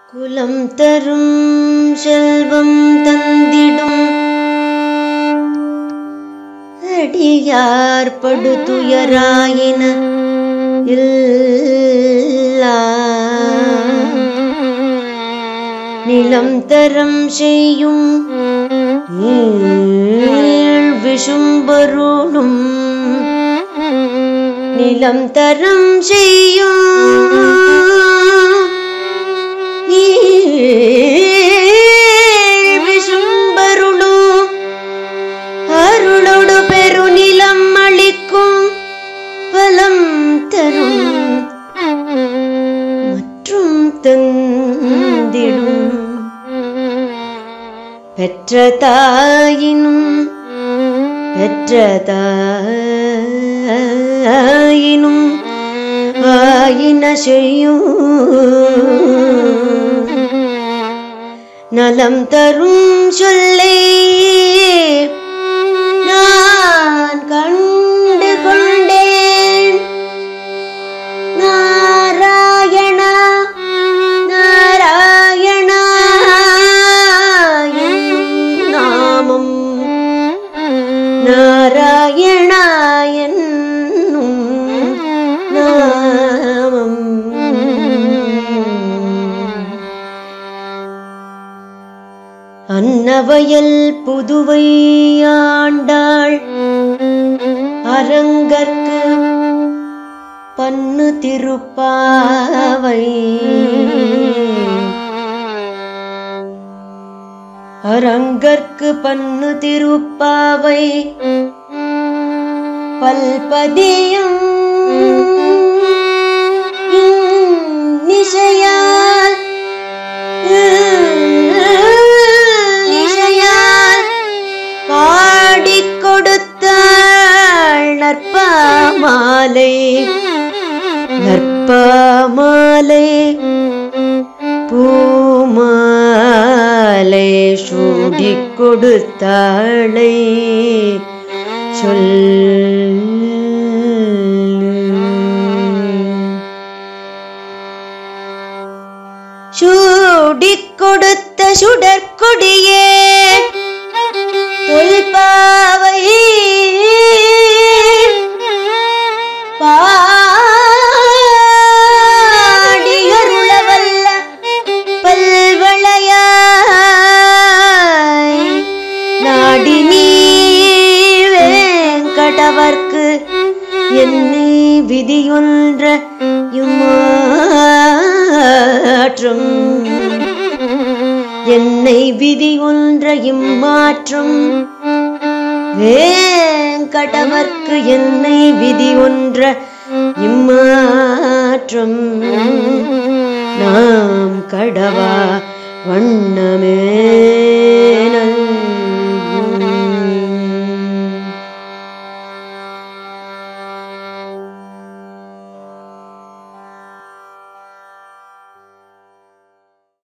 குலம் தரும் செல்வம் தந்திடும் அடியார் படுதுயராயின இல்லா நிலம் தரம் செய்யும் நீள் விஷும்பருளும் நிலம் தரம் செய்யும் நீள் விஷும்பருளும் அருளோடு பெருநிலம் அளிக்கும் பலம் தரும் மற்றும் தந்திடும் பெற்ற தாயினும் பெற்ற தாயினும் ஆயின செய்யும் நலம் தரும் சொல்லை நான் கண்டு கொண்டேன் நாராயணா நாராயணா என்னும் நாமம் நாராயணா என்னும் நாமம் அன்னவயல் புதுவை ஆண்டாள் அரங்கற்கு பன்னு திருப்பாவை அரங்கற்கு பன்னு திருப்பாவை பல்பதியும் நிசையால் நிசையால் பாடிக் கொடுத்தாள் நற்பாமாலை நற்பாமாலை பூமாலை சூடிக் கொடுத்தாளை சொல் சூடிக் கொடுத்த சுடற்கொடியே தொல்பாவை பாடியருளவல்ல பல்வளையாய் நாடி நீ வேங்கடவர்க்கு என்னை விதியொன்ற இம்மாற்றும் என்னை விதி ஒன்ற இம்மாற்றும் வேங்கடவர்க்கு என்னை விதி ஒன்ற இம்மாற்றும் நாம் கடவா வண்ணமே